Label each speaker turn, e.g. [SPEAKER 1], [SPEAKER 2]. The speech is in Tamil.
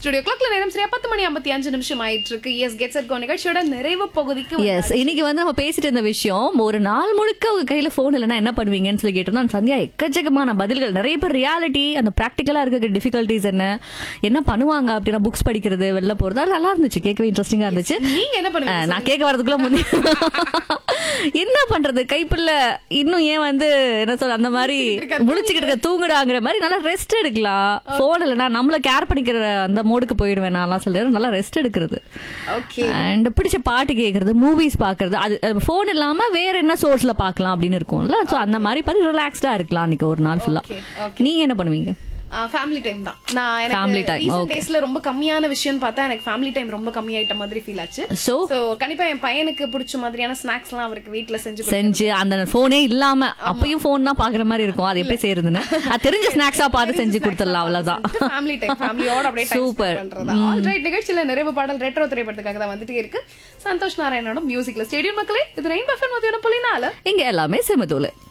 [SPEAKER 1] ஸ்டுடியோ கிளாக்ல நேரம் சரியா பத்து மணி ஐம்பத்தி அஞ்சு நிமிஷம் ஆயிட்டு இருக்கு எஸ் கெட்ஸ் அட் கோ நிகழ்ச்சியோட நிறைவு பகுதிக்கு
[SPEAKER 2] எஸ் இன்னைக்கு வந்து நம்ம பேசிட்டு இருந்த விஷயம் ஒரு நாள் முழுக்க உங்க கையில போன் இல்லைன்னா என்ன பண்ணுவீங்கன்னு சொல்லி கேட்டோம்னா சந்தியா எக்கச்சக்கமான பதில்கள் நிறைய பேர் ரியாலிட்டி அந்த ப்ராக்டிக்கலா இருக்க டிஃபிகல்டிஸ் என்ன என்ன பண்ணுவாங்க அப்படின்னா புக்ஸ் படிக்கிறது வெளில போறது அது நல்லா இருந்துச்சு கேட்கவே இன்ட்ரெஸ்டிங்கா இருந்துச்சு
[SPEAKER 1] நீங்க என்ன
[SPEAKER 2] அஹ்,
[SPEAKER 1] பண்ணுவீங்க
[SPEAKER 2] நான் கேட்க வரதுக்குள்ள முன்னே என்ன பண்றது கைப்புள்ள இன்னும் ஏன் வந்து என்ன சொல்ற அந்த மாதிரி முழிச்சுக்கிட்டு இருக்க தூங்குடாங்கிற மாதிரி நல்லா ரெஸ்ட் எடுக்கலாம் போன் இல்லைன்னா நம்மள கேர் பண்ணிக்கிற அந்த மோடுக்கு போயிடுவேன் நான்லாம் சொல்லிடுறேன் நல்லா ரெஸ்ட் எடுக்கிறது
[SPEAKER 1] ஓகே
[SPEAKER 2] அண்ட் பிடிச்ச பாட்டு கேட்கறது மூவிஸ் பார்க்கறது அது ஃபோன் இல்லாம வேற என்ன சோர்ஸ்ல பார்க்கலாம் அப்படின்னு இருக்கும்ல சோ அந்த மாதிரி பார்த்து ரிலாக்ஸ்டா இருக்கலாம் அன்னைக்கு ஒரு நாள் ஃபுல்லா
[SPEAKER 1] Okay,
[SPEAKER 2] நீங்க என்ன பண்ணுவீங்க
[SPEAKER 1] ஃபேமிலி டைம் தான் நான் எனக்கு
[SPEAKER 2] Family time,
[SPEAKER 1] ரீசெண்ட்
[SPEAKER 2] okay.
[SPEAKER 1] டேஸ்ல ரொம்ப கம்மியான விஷயம் பார்த்தா எனக்கு ஃபேமிலி டைம் ரொம்ப கம்மியாயிட்ட மாதிரி ஃபீல் ஆச்சு
[SPEAKER 2] சோ
[SPEAKER 1] சோ கண்டிப்பா என் பையனுக்கு பிடிச்ச மாதிரியான ஸ்நாக்ஸ் எல்லாம் அவருக்கு வீட்ல செஞ்சு கொடுத்து-
[SPEAKER 2] செஞ்சு அந்த போனே இல்லாம அப்பயும் போன் தான் பாக்குற மாதிரி இருக்கும் அது எப்படி செய்யறதுன்னு அது தெரிஞ்ச ஸ்நாக்ஸா பார்த்து செஞ்சு கொடுத்துடலாம் அவ்வளவுதான்
[SPEAKER 1] ஃபேமிலி டைம் ஃபேமிலியோட அப்படியே
[SPEAKER 2] Super.
[SPEAKER 1] சூப்பர் பண்றது ஆல்ரைட் நிகழ்ச்சியில நிறைவு பாடல் ரெட்ரோ திரைப்படத்துக்காக தான் வந்துட்டே இருக்கு சந்தோஷ் நாராயணனோட மியூசிக்ல ஸ்டேடியம் மக்களே இது ரெயின் பஃபன் மதியான புள்ளினால
[SPEAKER 2] இங்க எல்லாமே செமத்தூளு